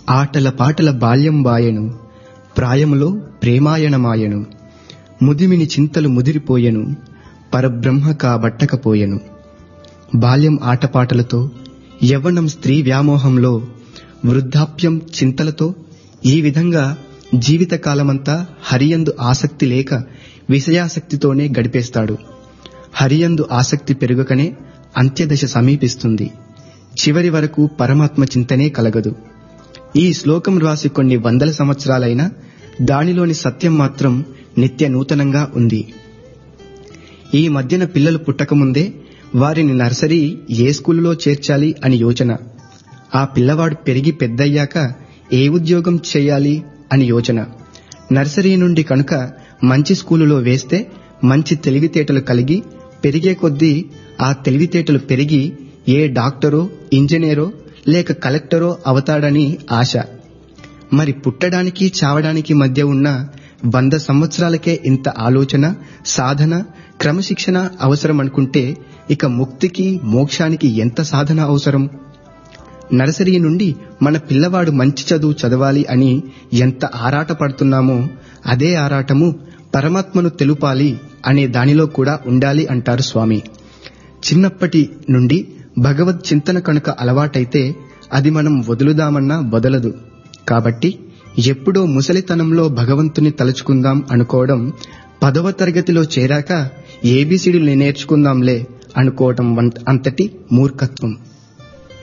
ఆటల పాటల బాల్యం బాయెను ప్రాయములో ప్రేమాయణమాయెను ముదిమిని చింతలు ముదిరిపోయెను పరబ్రహ్మ కాబట్టకపోయెను బాల్యం ఆటపాటలతో యవ్వనం స్త్రీ వ్యామోహంలో వృద్ధాప్యం చింతలతో ఈ విధంగా జీవితకాలమంతా హరియందు ఆసక్తి లేక విషయాసక్తితోనే గడిపేస్తాడు హరియందు ఆసక్తి పెరుగకనే అంత్యదశ సమీపిస్తుంది చివరి వరకు పరమాత్మ చింతనే కలగదు ఈ శ్లోకం రాసి కొన్ని వందల సంవత్సరాలైనా దానిలోని సత్యం మాత్రం నిత్య నూతనంగా ఉంది ఈ మధ్యన పిల్లలు పుట్టకముందే వారిని నర్సరీ ఏ స్కూలులో చేర్చాలి అని యోచన ఆ పిల్లవాడు పెరిగి పెద్దయ్యాక ఏ ఉద్యోగం చేయాలి అని యోచన నర్సరీ నుండి కనుక మంచి స్కూలులో వేస్తే మంచి తెలివితేటలు కలిగి పెరిగే కొద్దీ ఆ తెలివితేటలు పెరిగి ఏ డాక్టరో ఇంజనీరో లేక కలెక్టరో అవతాడని ఆశ మరి పుట్టడానికి చావడానికి మధ్య ఉన్న వంద సంవత్సరాలకే ఇంత ఆలోచన సాధన క్రమశిక్షణ అవసరం అనుకుంటే ఇక ముక్తికి మోక్షానికి ఎంత సాధన అవసరం నర్సరీ నుండి మన పిల్లవాడు మంచి చదువు చదవాలి అని ఎంత ఆరాట పడుతున్నామో అదే ఆరాటము పరమాత్మను తెలుపాలి అనే దానిలో కూడా ఉండాలి అంటారు స్వామి చిన్నప్పటి నుండి భగవత్ చింతన కనుక అలవాటైతే అది మనం వదులుదామన్నా వదలదు కాబట్టి ఎప్పుడో ముసలితనంలో భగవంతుని తలుచుకుందాం అనుకోవడం పదవ తరగతిలో చేరాక ఏబిసిడీలు నేర్చుకుందాంలే అనుకోవటం అంతటి మూర్ఖత్వం